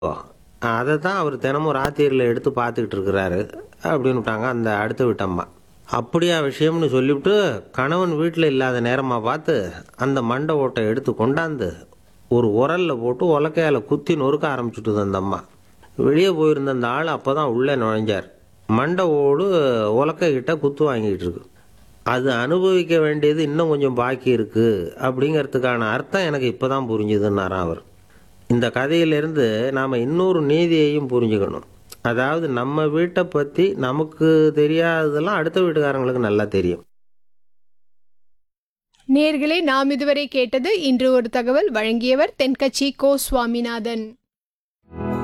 அதை தான் அவர் தினமும் ராத்திரியில் எடுத்து பார்த்துக்கிட்டு இருக்கிறாரு அப்படின்னு விட்டாங்க அந்த அடுத்த வீட்டம்மா அப்படியா விஷயம்னு சொல்லிவிட்டு கணவன் வீட்டில் இல்லாத நேரமாக பார்த்து அந்த மண்டை ஓட்டை எடுத்து கொண்டாந்து ஒரு உரல்ல போட்டு உலக்கையால் குத்தி நொறுக்க ஆரம்பிச்சுட்டுது அந்த அம்மா வெளியே போயிருந்த அந்த ஆள் அப்போ தான் உள்ளே நுழைஞ்சார் மண்டை ஓடு உலக்கை கிட்ட குத்து வாங்கிட்டு இருக்கு அது அனுபவிக்க வேண்டியது இன்னும் கொஞ்சம் பாக்கி இருக்கு அப்படிங்கிறதுக்கான அர்த்தம் எனக்கு இப்போதான் புரிஞ்சுதுன்னாராம் அவர் இந்த கதையிலிருந்து நாம் இன்னொரு நீதியையும் புரிஞ்சுக்கணும் அதாவது நம்ம வீட்டை பற்றி நமக்கு தெரியாததெல்லாம் அடுத்த வீட்டுக்காரங்களுக்கு நல்லா தெரியும் நேர்களே நாம் இதுவரை கேட்டது இன்று ஒரு தகவல் வழங்கியவர் தென்கட்சி கோ சுவாமிநாதன்